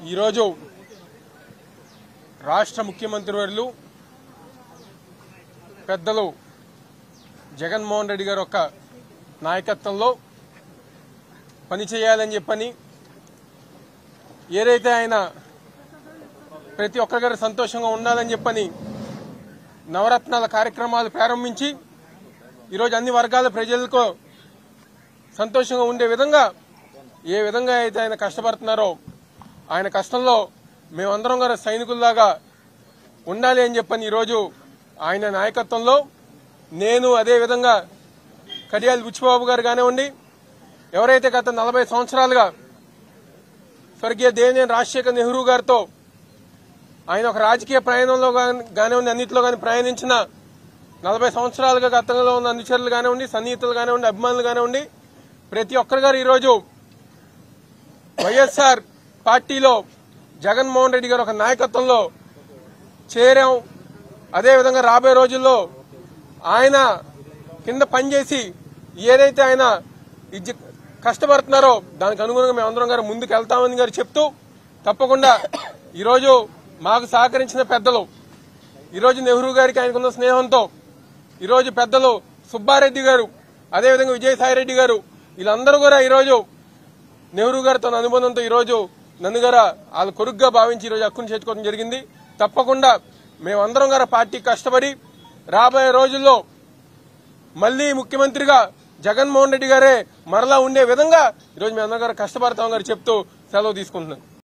ఈరోజు రాష్ట్ర ముఖ్యమంత్రి వర్యులు పెద్దలు జగన్మోహన్ రెడ్డి గారి యొక్క నాయకత్వంలో పనిచేయాలని చెప్పని ఏదైతే ఆయన ప్రతి ఒక్కరి గారు సంతోషంగా ఉండాలని చెప్పని నవరత్నాల కార్యక్రమాలు ప్రారంభించి ఈరోజు అన్ని వర్గాల ప్రజలకు సంతోషంగా ఉండే విధంగా ఏ విధంగా అయితే ఆయన కష్టపడుతున్నారో ఆయన కష్టంలో మేమందరం గారు సైనికుల్లాగా ఉండాలి అని చెప్పని ఈరోజు ఆయన నాయకత్వంలో నేను అదే విధంగా కడియాలి బుచ్చిబాబు గారు కానివ్వండి ఎవరైతే గత నలభై సంవత్సరాలుగా స్వర్గీయ దేవినేని రాజశేఖర్ నెహ్రూ గారితో ఆయన ఒక రాజకీయ ప్రయాణంలో గాని- కానివ్వండి అన్నింటిలో కానీ ప్రయాణించిన నలభై సంవత్సరాలుగా గతంలో ఉన్న అనుచరులు కానివ్వండి సన్నిహితులు కానివ్వండి అభిమానులు కానివ్వండి ప్రతి ఒక్కరు గారు ఈరోజు వైఎస్ఆర్ పార్టీలో జగన్మోహన్ రెడ్డి గారు ఒక నాయకత్వంలో చేరాం అదేవిధంగా రాబోయే రోజుల్లో ఆయన కింద పనిచేసి ఏదైతే ఆయన ఇజ్జ కష్టపడుతున్నారో దానికి అనుగుణంగా మేమందరం గారు ముందుకు వెళ్తామని గారు చెప్తూ తప్పకుండా ఈరోజు మాకు సహకరించిన పెద్దలు ఈరోజు నెహ్రూ గారికి ఆయనకున్న స్నేహంతో ఈరోజు పెద్దలు సుబ్బారెడ్డి గారు అదేవిధంగా విజయసాయిరెడ్డి గారు వీళ్ళందరూ కూడా ఈరోజు నెహ్రూ గారితో ఉన్న అనుబంధంతో ఈరోజు నన్ను గారు వాళ్ళ కొరుగ్గా భావించి ఈరోజు హక్కును చేర్చుకోవడం జరిగింది తప్పకుండా మేమందరం గారు పార్టీ కష్టపడి రాబోయే రోజుల్లో మళ్ళీ ముఖ్యమంత్రిగా జగన్మోహన్ రెడ్డి గారే మరలా ఉండే విధంగా ఈరోజు మేమందరం గారు కష్టపడతాం గారు చెప్తూ సెలవు తీసుకుంటున్నాను